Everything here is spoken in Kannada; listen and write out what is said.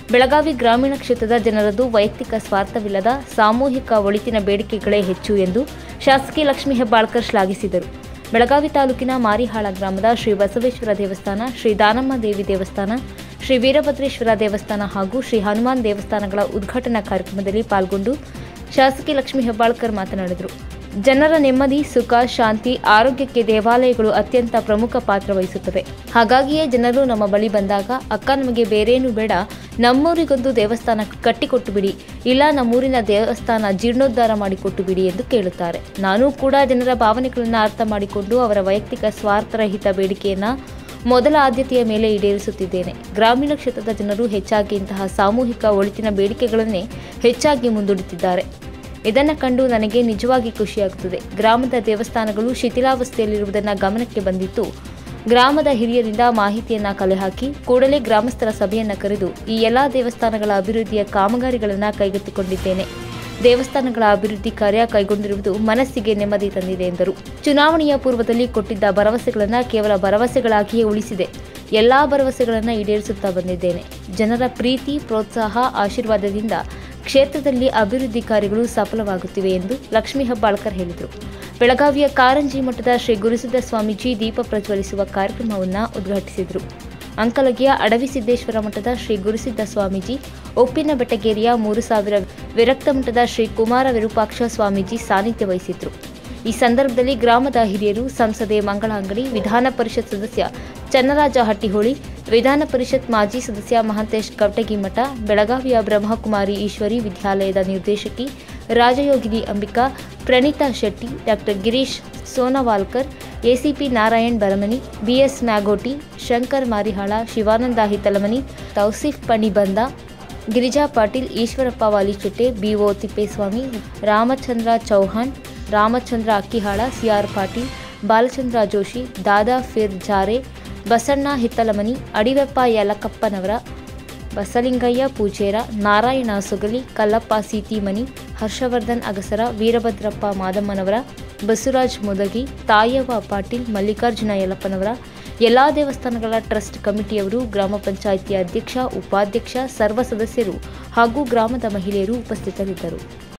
ಬೆಳಗಾವಿ ಗ್ರಾಮೀಣ ಕ್ಷೇತ್ರದ ಜನರದು ವೈಯಕ್ತಿಕ ಸ್ವಾರ್ಥವಿಲ್ಲದ ಸಾಮೂಹಿಕ ಒಳಿತಿನ ಬೇಡಿಕೆಗಳೇ ಹೆಚ್ಚು ಎಂದು ಶಾಸಕಿ ಲಕ್ಷ್ಮೀ ಹೆಬ್ಬಾಳ್ಕರ್ ಶ್ಲಾಘಿಸಿದರು ಬೆಳಗಾವಿ ತಾಲೂಕಿನ ಮಾರಿಹಾಳ ಗ್ರಾಮದ ಶ್ರೀ ಬಸವೇಶ್ವರ ದೇವಸ್ಥಾನ ಶ್ರೀ ದಾನಮ್ಮ ದೇವಿ ದೇವಸ್ಥಾನ ಶ್ರೀ ವೀರಭದ್ರೇಶ್ವರ ದೇವಸ್ಥಾನ ಹಾಗೂ ಶ್ರೀ ಹನುಮಾನ್ ದೇವಸ್ಥಾನಗಳ ಉದ್ಘಾಟನಾ ಕಾರ್ಯಕ್ರಮದಲ್ಲಿ ಪಾಲ್ಗೊಂಡು ಶಾಸಕಿ ಲಕ್ಷ್ಮೀ ಹೆಬ್ಬಾಳ್ಕರ್ ಮಾತನಾಡಿದರು ಜನರ ನೆಮ್ಮದಿ ಸುಖ ಶಾಂತಿ ಆರೋಗ್ಯಕ್ಕೆ ದೇವಾಲಯಗಳು ಅತ್ಯಂತ ಪ್ರಮುಖ ಪಾತ್ರ ವಹಿಸುತ್ತವೆ ಹಾಗಾಗಿಯೇ ಜನರು ನಮ್ಮ ಬಳಿ ಬಂದಾಗ ಅಕ್ಕ ನಮಗೆ ಬೇರೇನೂ ಬೇಡ ನಮ್ಮೂರಿಗೊಂದು ದೇವಸ್ಥಾನ ಕಟ್ಟಿಕೊಟ್ಟು ಬಿಡಿ ಇಲ್ಲ ನಮ್ಮೂರಿನ ದೇವಸ್ಥಾನ ಜೀರ್ಣೋದ್ಧಾರ ಮಾಡಿಕೊಟ್ಟು ಬಿಡಿ ಎಂದು ಕೇಳುತ್ತಾರೆ ನಾನು ಕೂಡ ಜನರ ಭಾವನೆಗಳನ್ನು ಅರ್ಥ ಮಾಡಿಕೊಂಡು ಅವರ ವೈಯಕ್ತಿಕ ಸ್ವಾರ್ಥರಹಿತ ಬೇಡಿಕೆಯನ್ನ ಮೊದಲ ಆದ್ಯತೆಯ ಮೇಲೆ ಈಡೇರಿಸುತ್ತಿದ್ದೇನೆ ಗ್ರಾಮೀಣ ಕ್ಷೇತ್ರದ ಜನರು ಹೆಚ್ಚಾಗಿ ಇಂತಹ ಸಾಮೂಹಿಕ ಒಳಿತಿನ ಬೇಡಿಕೆಗಳನ್ನೇ ಹೆಚ್ಚಾಗಿ ಮುಂದೂಡುತ್ತಿದ್ದಾರೆ ಇದನ್ನು ಕಂಡು ನನಗೆ ನಿಜವಾಗಿ ಖುಷಿಯಾಗುತ್ತದೆ ಗ್ರಾಮದ ದೇವಸ್ಥಾನಗಳು ಶಿಥಿಲಾವಸ್ಥೆಯಲ್ಲಿರುವುದನ್ನು ಗಮನಕ್ಕೆ ಬಂದಿತ್ತು ಗ್ರಾಮದ ಹಿರಿಯರಿಂದ ಮಾಹಿತಿಯನ್ನ ಕಲೆ ಹಾಕಿ ಕೂಡಲೇ ಗ್ರಾಮಸ್ಥರ ಸಭೆಯನ್ನ ಕರೆದು ಈ ಎಲ್ಲಾ ದೇವಸ್ಥಾನಗಳ ಅಭಿವೃದ್ಧಿಯ ಕಾಮಗಾರಿಗಳನ್ನು ಕೈಗೆತ್ತಿಕೊಂಡಿದ್ದೇನೆ ದೇವಸ್ಥಾನಗಳ ಅಭಿವೃದ್ಧಿ ಕಾರ್ಯ ಕೈಗೊಂಡಿರುವುದು ಮನಸ್ಸಿಗೆ ನೆಮ್ಮದಿ ತಂದಿದೆ ಎಂದರು ಚುನಾವಣೆಯ ಪೂರ್ವದಲ್ಲಿ ಕೊಟ್ಟಿದ್ದ ಭರವಸೆಗಳನ್ನು ಕೇವಲ ಭರವಸೆಗಳಾಗಿಯೇ ಉಳಿಸಿದೆ ಎಲ್ಲಾ ಭರವಸೆಗಳನ್ನು ಈಡೇರಿಸುತ್ತಾ ಬಂದಿದ್ದೇನೆ ಜನರ ಪ್ರೀತಿ ಪ್ರೋತ್ಸಾಹ ಆಶೀರ್ವಾದದಿಂದ ಕ್ಷೇತ್ರದಲ್ಲಿ ಅಭಿವೃದ್ಧಿ ಕಾರ್ಯಗಳು ಸಫಲವಾಗುತ್ತಿವೆ ಎಂದು ಲಕ್ಷ್ಮೀ ಹೆಬ್ಬಾಳ್ಕರ್ ಹೇಳಿದರು ಬೆಳಗಾವಿಯ ಕಾರಂಜಿ ಮಠದ ಶ್ರೀ ಗುರುಸಿದ್ದ ಸ್ವಾಮೀಜಿ ದೀಪ ಪ್ರಜ್ವಲಿಸುವ ಕಾರ್ಯಕ್ರಮವನ್ನು ಉದ್ಘಾಟಿಸಿದರು ಅಂಕಲಗಿಯ ಅಡವಿಸಿದ್ದೇಶ್ವರ ಮಠದ ಶ್ರೀ ಗುರುಸಿದ್ದ ಸ್ವಾಮೀಜಿ ಒಪ್ಪಿನ ಬೆಟ್ಟಗೇರಿಯ ಮೂರು ಸಾವಿರ ವಿರಕ್ತ ಮಠದ ಶ್ರೀ ಕುಮಾರ ವಿರೂಪಾಕ್ಷ ಸ್ವಾಮೀಜಿ ಸಾನ್ನಿಧ್ಯ ವಹಿಸಿದ್ರು ಈ ಸಂದರ್ಭದಲ್ಲಿ ಗ್ರಾಮದ ಹಿರಿಯರು ಸಂಸದೆ ಮಂಗಳಾಂಗಡಿ ವಿಧಾನ ಪರಿಷತ್ ಸದಸ್ಯ ಚನ್ನರಾಜ ಹಟ್ಟಿಹೋಳಿ ವಿಧಾನ ಪರಿಷತ್ ಮಾಜಿ ಸದಸ್ಯ ಮಹಾಂತೇಶ್ ಕವಟಗಿಮಠ ಬೆಳಗಾವಿಯ ಬ್ರಹ್ಮಕುಮಾರಿ ಈಶ್ವರಿ ವಿದ್ಯಾಲಯದ ನಿರ್ದೇಶಕಿ ರಾಜಯೋಗಿನಿ Ambika Praneeta Shetty doctor Girish Sonawalkar ACP Narayan Baramani BS Myagoti Shankar Marihal Shivananda Hitalamani Tausif Panibanda Girija Patil Eshwarappa Valichette BO Tippeswamy Ramachandra Chauhan Ramachandra Akkihal CR Patil Balachandra Joshi Dada Pir Jare Basanna Hittalamani Adiveppa Yalakappanavar Basalingayya Pujer Narayana Sogali Kallappa Seetimani Harshavardhan Agasar Veerabhadrappa Madammanavar Basavaraj Mudagi Tayavva Patil Mallikarjuna Yallappanavar ಎಲ್ಲಾ ದೇವಸ್ಥಾನಗಳ ಟ್ರಸ್ಟ್ ಕಮಿಟಿಯವರು ಗ್ರಾಮ ಪಂಚಾಯಿತಿ ಅಧ್ಯಕ್ಷ ಉಪಾಧ್ಯಕ್ಷ ಸರ್ವ ಸದಸ್ಯರು ಹಾಗೂ ಗ್ರಾಮದ ಮಹಿಳೆಯರು ಉಪಸ್ಥಿತರಿದ್ದರು